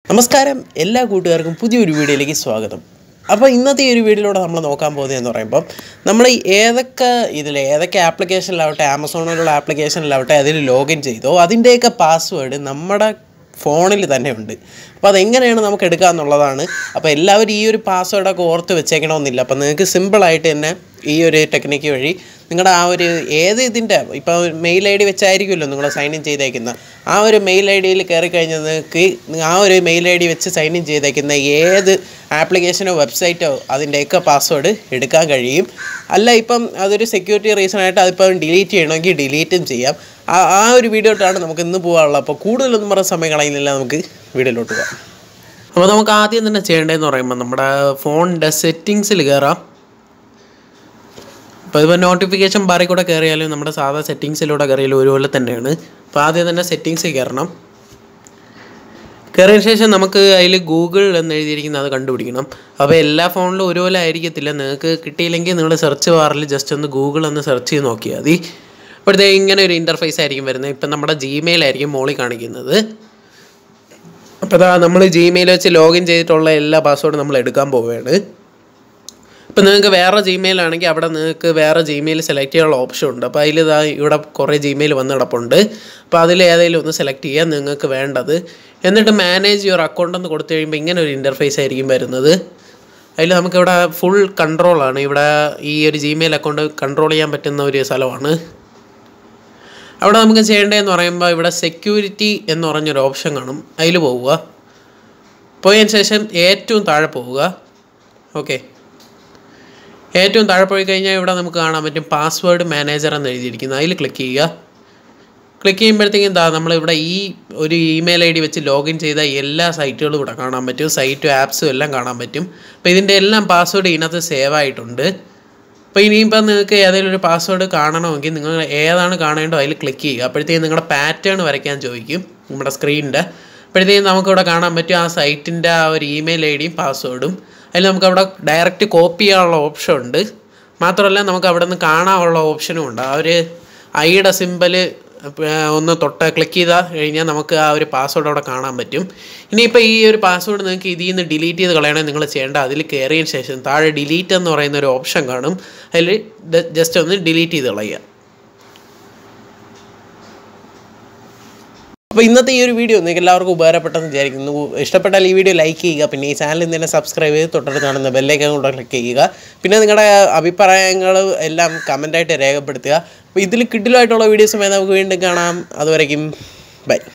നമസ്കാരം എല്ലാ കൂട്ടുകാർക്കും പുതിയൊരു വീഡിയോയിലേക്ക് സ്വാഗതം അപ്പോൾ ഇന്നത്തെ ഈ ഒരു വീഡിയോയിലൂടെ നമ്മൾ നോക്കാൻ പോകുന്നതെന്ന് പറയുമ്പോൾ നമ്മൾ ഈ ഏതൊക്കെ ഇതിൽ ഏതൊക്കെ ആപ്ലിക്കേഷനിലാവട്ടെ ആമസോണിലുള്ള ആപ്ലിക്കേഷനിലാവട്ടെ അതിൽ ലോഗിൻ ചെയ്തോ അതിൻ്റെയൊക്കെ പാസ്വേഡ് നമ്മുടെ ഫോണിൽ തന്നെ ഉണ്ട് അപ്പോൾ അതെങ്ങനെയാണ് നമുക്ക് എടുക്കുക എന്നുള്ളതാണ് അപ്പോൾ എല്ലാവരും ഈ ഒരു പാസ്വേഡൊക്കെ ഓർത്ത് വെച്ചേക്കണമെന്നില്ല അപ്പോൾ നിങ്ങൾക്ക് സിമ്പിളായിട്ട് തന്നെ ഈ ഒരു ടെക്നിക്ക് വഴി നിങ്ങളുടെ ആ ഒരു ഏത് ഇതിൻ്റെ ഇപ്പോൾ മെയിൽ ഐ ഡി വെച്ചായിരിക്കുമല്ലോ നിങ്ങൾ സൈൻ ഇൻ ചെയ്തേക്കുന്ന ആ ഒരു മെയിൽ ഐ ഡിയിൽ കയറി കഴിഞ്ഞാൽ നിങ്ങൾക്ക് ആ ഒരു മെയിൽ ഐ ഡി വെച്ച് സൈൻ ഇൻ ചെയ്തേക്കുന്ന ഏത് ആപ്ലിക്കേഷനോ വെബ്സൈറ്റോ അതിൻ്റെയൊക്കെ പാസ്വേഡ് എടുക്കാൻ കഴിയും അല്ല ഇപ്പം അതൊരു സെക്യൂരിറ്റി റീസൺ ആയിട്ട് അതിപ്പം ഡിലീറ്റ് ചെയ്യണമെങ്കിൽ ഡിലീറ്റും ചെയ്യാം ആ ആ ഒരു വീഡിയോട്ടാണ് നമുക്ക് ഇന്ന് പോകാനുള്ളത് അപ്പോൾ കൂടുതലൊന്നും പറഞ്ഞ സമയം കളയുന്നില്ല നമുക്ക് വീഡിയോയിലോട്ട് പോകാം അപ്പോൾ നമുക്ക് ആദ്യം തന്നെ ചെയ്യേണ്ടതെന്ന് പറയുമ്പോൾ നമ്മുടെ ഫോണിൻ്റെ സെറ്റിങ്സിൽ കയറാം അപ്പോൾ ഇപ്പോൾ നോട്ടിഫിക്കേഷൻ ബാറിൽ കൂടെ കയറിയാലും നമ്മുടെ സാധാ സെറ്റിങ്സിലൂടെ കയറിയാലും ഒരുപോലെ തന്നെയാണ് അപ്പോൾ ആദ്യം തന്നെ സെറ്റിങ്സിൽ കയറണം കയറിയ ശേഷം നമുക്ക് അതിൽ ഗൂഗിൾ എന്ന് എഴുതിയിരിക്കുന്നത് അത് കണ്ടുപിടിക്കണം അപ്പോൾ എല്ലാ ഫോണിലും ഒരുപോലെ ആയിരിക്കത്തില്ല നിങ്ങൾക്ക് കിട്ടിയില്ലെങ്കിൽ നിങ്ങൾ സെർച്ച് ബാറിൽ ജസ്റ്റ് ഒന്ന് ഗൂഗിൾ ഒന്ന് സെർച്ച് ചെയ്ത് നോക്കിയാൽ മതി അപ്പോഴത്തേ ഇങ്ങനെ ഒരു ഇൻ്റർഫേസ് ആയിരിക്കും വരുന്നത് ഇപ്പം നമ്മുടെ ജിമെയിൽ ആയിരിക്കും മോളിൽ കാണിക്കുന്നത് അപ്പോൾ അതാ നമ്മൾ ജിമെയിൽ വെച്ച് ലോഗിൻ ചെയ്തിട്ടുള്ള എല്ലാ പാസ്വേഡും നമ്മൾ എടുക്കാൻ പോവുകയാണ് ഇപ്പം നിങ്ങൾക്ക് വേറെ ജിമെയിൽ ആണെങ്കിൽ അവിടെ നിങ്ങൾക്ക് വേറെ ജിമെയിൽ സെലക്ട് ചെയ്യാനുള്ള ഓപ്ഷൻ ഉണ്ട് അപ്പോൾ അതിൽ ഇതാ ഇവിടെ കുറേ ജിമെയിൽ വന്ന് കിടപ്പുണ്ട് അപ്പോൾ അതിൽ ഏതെങ്കിലും ഒന്ന് സെലക്ട് ചെയ്യാൻ നിങ്ങൾക്ക് വേണ്ടത് എന്നിട്ട് മാനേജ് യുവർ അക്കൗണ്ട് എന്ന് കൊടുത്തു കഴിയുമ്പോൾ ഇങ്ങനെ ഒരു ഇൻ്റർഫേസ് ആയിരിക്കും വരുന്നത് അതിൽ നമുക്കിവിടെ ഫുൾ കൺട്രോളാണ് ഇവിടെ ഈ ഒരു ജിമെയിൽ അക്കൗണ്ട് കൺട്രോൾ ചെയ്യാൻ പറ്റുന്ന ഒരു സ്ഥലമാണ് അവിടെ നമുക്ക് ചെയ്യേണ്ടതെന്ന് പറയുമ്പോൾ ഇവിടെ സെക്യൂരിറ്റി എന്ന് പറഞ്ഞൊരു ഓപ്ഷൻ കാണും അതിൽ പോവുക പോയതിന് ശേഷം ഏറ്റവും താഴെ പോവുക ഓക്കെ ഏറ്റവും താഴെ പോയി കഴിഞ്ഞാൽ ഇവിടെ നമുക്ക് കാണാൻ പറ്റും പാസ്വേഡ് മാനേജർ എന്ന് എഴുതിയിരിക്കുന്നത് അതിൽ ക്ലിക്ക് ചെയ്യുക ക്ലിക്ക് ചെയ്യുമ്പോഴത്തേക്കും എന്താ നമ്മളിവിടെ ഈ ഒരു ഇമെയിൽ ഐ ഡി വെച്ച് ലോഗിൻ ചെയ്ത എല്ലാ സൈറ്റുകളും ഇവിടെ കാണാൻ പറ്റും സൈറ്റും ആപ്സും എല്ലാം കാണാൻ പറ്റും അപ്പോൾ ഇതിൻ്റെ എല്ലാം പാസ്വേഡ് ഇതിനകത്ത് സേവ് ആയിട്ടുണ്ട് അപ്പോൾ ഇനിയിപ്പോൾ നിങ്ങൾക്ക് ഏതെങ്കിലും ഒരു പാസ്വേഡ് കാണണമെങ്കിൽ നിങ്ങൾ ഏതാണ് കാണേണ്ടോ അതിൽ ക്ലിക്ക് ചെയ്യുക അപ്പോഴത്തേക്കും നിങ്ങളുടെ പാറ്റേൺ വരയ്ക്കാൻ ചോദിക്കും നമ്മുടെ സ്ക്രീനിൻ്റെ അപ്പോഴത്തേക്കും നമുക്കിവിടെ കാണാൻ പറ്റും ആ സൈറ്റിൻ്റെ ആ ഒരു ഇമെയിൽ ഐ ഡിയും പാസ്വേഡും അതിൽ നമുക്ക് അവിടെ ഡയറക്റ്റ് കോപ്പി ചെയ്യാനുള്ള ഓപ്ഷൻ ഉണ്ട് മാത്രമല്ല നമുക്ക് അവിടെ നിന്ന് കാണാനുള്ള ഓപ്ഷനും ഉണ്ട് ആ ഒരു ഐയുടെ സിമ്പല് ഒന്ന് തൊട്ട് ക്ലിക്ക് ചെയ്താൽ കഴിഞ്ഞാൽ നമുക്ക് ആ ഒരു പാസ്വേഡ് അവിടെ കാണാൻ പറ്റും ഇനിയിപ്പോൾ ഈ ഒരു പാസ്വേഡ് നിങ്ങൾക്ക് ഇതിൽ നിന്ന് ഡിലീറ്റ് ചെയ്ത് കളയണമെങ്കിൽ നിങ്ങൾ ചെയ്യേണ്ട അതിൽ കയറിയതിന് ശേഷം താഴെ ഡിലീറ്റ് എന്ന് പറയുന്ന ഒരു ഓപ്ഷൻ കാണും അതിൽ ജസ്റ്റ് ഒന്ന് ഡിലീറ്റ് ചെയ്ത് കളയുക അപ്പോൾ ഇന്നത്തെ ഈ ഒരു വീഡിയോ നിങ്ങൾക്ക് എല്ലാവർക്കും ഉപകാരപ്പെട്ടെന്ന് വിചാരിക്കുന്നു ഇഷ്ടപ്പെട്ടാൽ ഈ വീഡിയോ ലൈക്ക് ചെയ്യുക പിന്നെ ഈ ചാനൽ തന്നെ സബ്സ്ക്രൈബ് ചെയ്ത് തൊട്ടടുത്ത് കാണുന്ന ബെല്ലൈക്കൻ കൂടെ ക്ലിക്ക് ചെയ്യുക പിന്നെ നിങ്ങളുടെ അഭിപ്രായങ്ങൾ എല്ലാം കമൻ്റായിട്ട് രേഖപ്പെടുത്തുക അപ്പോൾ ഇതിൽ കിഡിലായിട്ടുള്ള വീഡിയോസുമായി നമുക്ക് വീണ്ടും കാണാം അതുവരയ്ക്കും ബൈ